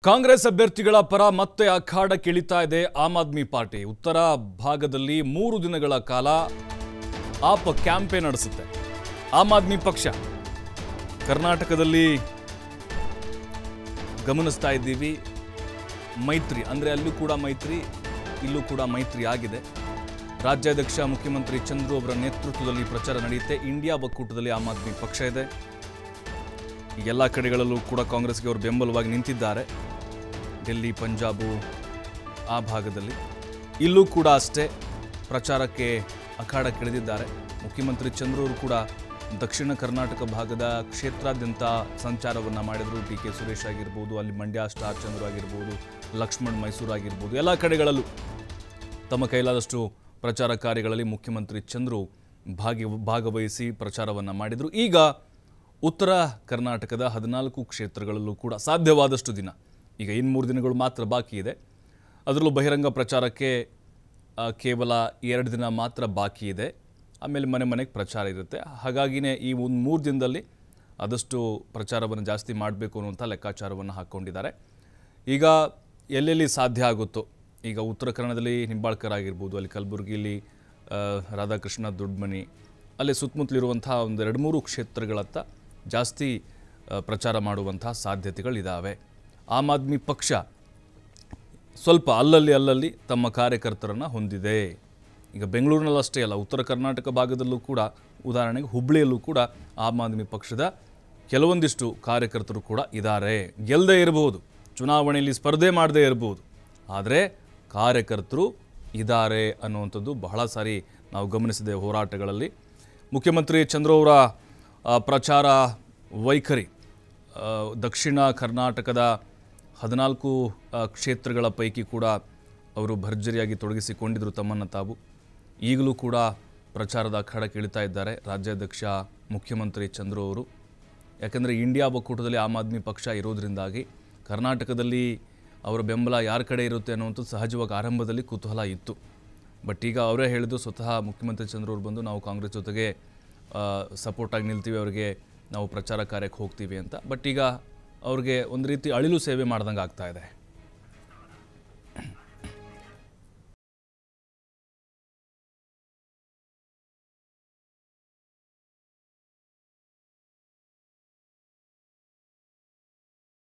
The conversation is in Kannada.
ಕಾಂಗ್ರೆಸ್ ಅಭ್ಯರ್ಥಿಗಳ ಪರ ಮತ್ತೆ ಅಖಾಡಕ್ಕಿಳಿತಾ ಇದೆ ಆಮ್ ಆದ್ಮಿ ಪಾರ್ಟಿ ಉತ್ತರ ಭಾಗದಲ್ಲಿ ಮೂರು ದಿನಗಳ ಕಾಲ ಆಪ್ ಕ್ಯಾಂಪೇನ್ ನಡೆಸುತ್ತೆ ಆಮ್ ಆದ್ಮಿ ಪಕ್ಷ ಕರ್ನಾಟಕದಲ್ಲಿ ಗಮನಿಸ್ತಾ ಇದ್ದೀವಿ ಮೈತ್ರಿ ಅಂದರೆ ಅಲ್ಲೂ ಕೂಡ ಮೈತ್ರಿ ಇಲ್ಲೂ ಕೂಡ ಮೈತ್ರಿ ಆಗಿದೆ ರಾಜ್ಯಾಧ್ಯಕ್ಷ ಮುಖ್ಯಮಂತ್ರಿ ಚಂದ್ರು ಅವರ ನೇತೃತ್ವದಲ್ಲಿ ಪ್ರಚಾರ ನಡೆಯುತ್ತೆ ಇಂಡಿಯಾ ಒಕ್ಕೂಟದಲ್ಲಿ ಆಮ್ ಆದ್ಮಿ ಪಕ್ಷ ಇದೆ ಎಲ್ಲ ಕಡೆಗಳಲ್ಲೂ ಕೂಡ ಕಾಂಗ್ರೆಸ್ಗೆ ಅವರು ಬೆಂಬಲವಾಗಿ ನಿಂತಿದ್ದಾರೆ ಡೆಲ್ಲಿ ಪಂಜಾಬು ಆ ಭಾಗದಲ್ಲಿ ಇಲ್ಲೂ ಕೂಡ ಅಷ್ಟೇ ಪ್ರಚಾರಕ್ಕೆ ಅಖಾಡಕ್ಕಿಳಿದಿದ್ದಾರೆ ಮುಖ್ಯಮಂತ್ರಿ ಚಂದ್ರವರು ಕೂಡ ದಕ್ಷಿಣ ಕರ್ನಾಟಕ ಭಾಗದ ಕ್ಷೇತ್ರಾದ್ಯಂತ ಸಂಚಾರವನ್ನು ಮಾಡಿದರು ಡಿ ಕೆ ಸುರೇಶ್ ಆಗಿರ್ಬೋದು ಅಲ್ಲಿ ಮಂಡ್ಯ ಸ್ಟಾರ್ ಚಂದ್ರು ಆಗಿರ್ಬೋದು ಲಕ್ಷ್ಮಣ್ ಮೈಸೂರು ಆಗಿರ್ಬೋದು ಎಲ್ಲ ಕಡೆಗಳಲ್ಲೂ ತಮ್ಮ ಕೈಲಾದಷ್ಟು ಪ್ರಚಾರ ಕಾರ್ಯಗಳಲ್ಲಿ ಮುಖ್ಯಮಂತ್ರಿ ಚಂದ್ರು ಭಾಗಿ ಭಾಗವಹಿಸಿ ಪ್ರಚಾರವನ್ನು ಮಾಡಿದರು ಈಗ ಉತ್ತರ ಕರ್ನಾಟಕದ ಹದಿನಾಲ್ಕು ಕ್ಷೇತ್ರಗಳಲ್ಲೂ ಕೂಡ ಸಾಧ್ಯವಾದಷ್ಟು ದಿನ ಈಗ ಇನ್ನು ಮೂರು ದಿನಗಳು ಮಾತ್ರ ಬಾಕಿ ಇದೆ ಅದರಲ್ಲೂ ಬಹಿರಂಗ ಪ್ರಚಾರಕ್ಕೆ ಆ, ಕೇವಲ ಎರಡು ದಿನ ಮಾತ್ರ ಬಾಕಿ ಇದೆ ಆಮೇಲೆ ಮನೆ ಮನೆಗೆ ಪ್ರಚಾರ ಇರುತ್ತೆ ಹಾಗಾಗಿನೇ ಈ ಒಂದು ಮೂರು ದಿನದಲ್ಲಿ ಆದಷ್ಟು ಪ್ರಚಾರವನ್ನು ಜಾಸ್ತಿ ಮಾಡಬೇಕು ಅನ್ನುವಂಥ ಲೆಕ್ಕಾಚಾರವನ್ನು ಹಾಕ್ಕೊಂಡಿದ್ದಾರೆ ಈಗ ಎಲ್ಲೆಲ್ಲಿ ಸಾಧ್ಯ ಆಗುತ್ತೋ ಈಗ ಉತ್ತರ ಕನ್ನಡದಲ್ಲಿ ನಿಂಬಾಳ್ಕರ್ ಆಗಿರ್ಬೋದು ಅಲ್ಲಿ ಕಲಬುರಗಿಲಿ ಆ, ರಾಧಾಕೃಷ್ಣ ದೊಡ್ಡಮನಿ ಅಲ್ಲಿ ಸುತ್ತಮುತ್ತಲಿರುವಂಥ ಒಂದು ಎರಡು ಮೂರು ಕ್ಷೇತ್ರಗಳತ್ತ ಜಾಸ್ತಿ ಆ, ಪ್ರಚಾರ ಮಾಡುವಂಥ ಸಾಧ್ಯತೆಗಳಿದ್ದಾವೆ ಆಮ್ ಆದ್ಮಿ ಪಕ್ಷ ಸ್ವಲ್ಪ ಅಲ್ಲಲ್ಲಿ ಅಲ್ಲಲ್ಲಿ ತಮ್ಮ ಕಾರ್ಯಕರ್ತರನ್ನು ಹೊಂದಿದೆ ಈಗ ಬೆಂಗಳೂರಿನಲ್ಲಿ ಅಷ್ಟೇ ಅಲ್ಲ ಉತ್ತರ ಕರ್ನಾಟಕ ಭಾಗದಲ್ಲೂ ಕೂಡ ಉದಾಹರಣೆಗೆ ಹುಬ್ಬಳ್ಳಿಯಲ್ಲೂ ಕೂಡ ಆಮ್ ಆದ್ಮಿ ಪಕ್ಷದ ಕೆಲವೊಂದಿಷ್ಟು ಕಾರ್ಯಕರ್ತರು ಕೂಡ ಇದ್ದಾರೆ ಗೆಲ್ಲದೇ ಇರಬಹುದು ಚುನಾವಣೆಯಲ್ಲಿ ಸ್ಪರ್ಧೆ ಮಾಡದೇ ಇರಬಹುದು ಆದರೆ ಕಾರ್ಯಕರ್ತರು ಇದ್ದಾರೆ ಅನ್ನುವಂಥದ್ದು ಬಹಳ ಸಾರಿ ನಾವು ಗಮನಿಸಿದೆ ಹೋರಾಟಗಳಲ್ಲಿ ಮುಖ್ಯಮಂತ್ರಿ ಚಂದ್ರ ಅವರ ಆ, ಪ್ರಚಾರ ವೈಖರಿ ಆ, ದಕ್ಷಿಣ ಕರ್ನಾಟಕದ ಹದಿನಾಲ್ಕು ಆ, ಕ್ಷೇತ್ರಗಳ ಪೈಕಿ ಕೂಡ ಅವರು ಭರ್ಜರಿಯಾಗಿ ತೊಡಗಿಸಿಕೊಂಡಿದ್ದರು ತಮ್ಮನ್ನು ತಾವು ಈಗಲೂ ಕೂಡ ಪ್ರಚಾರದ ಅಖಾಡಕ್ಕೆ ಇಳಿತಾ ಇದ್ದಾರೆ ರಾಜ್ಯಾಧ್ಯಕ್ಷ ಮುಖ್ಯಮಂತ್ರಿ ಚಂದ್ರು ಅವರು ಯಾಕಂದರೆ ಇಂಡಿಯಾ ಒಕ್ಕೂಟದಲ್ಲಿ ಆಮ್ ಆದ್ಮಿ ಪಕ್ಷ ಇರೋದ್ರಿಂದಾಗಿ ಕರ್ನಾಟಕದಲ್ಲಿ ಅವರ ಬೆಂಬಲ ಯಾರ ಕಡೆ ಇರುತ್ತೆ ಅನ್ನುವಂಥದ್ದು ಸಹಜವಾಗಿ ಆರಂಭದಲ್ಲಿ ಕುತೂಹಲ ಇತ್ತು ಬಟ್ ಈಗ ಅವರೇ ಹೇಳಿದ್ದು ಸ್ವತಃ ಮುಖ್ಯಮಂತ್ರಿ ಚಂದ್ರ ಅವರು ಬಂದು ನಾವು ಕಾಂಗ್ರೆಸ್ ಜೊತೆಗೆ ಸಪೋರ್ಟಾಗಿ ನಿಲ್ತೀವಿ ಅವರಿಗೆ ನಾವು ಪ್ರಚಾರ ಕಾರ್ಯಕ್ಕೆ ಹೋಗ್ತೀವಿ ಅಂತ ಬಟ್ ಈಗ ಅವ್ರಿಗೆ ಒಂದು ರೀತಿ ಅಳಿಲು ಸೇವೆ ಮಾಡ್ದಂಗೆ ಆಗ್ತಾ ಇದೆ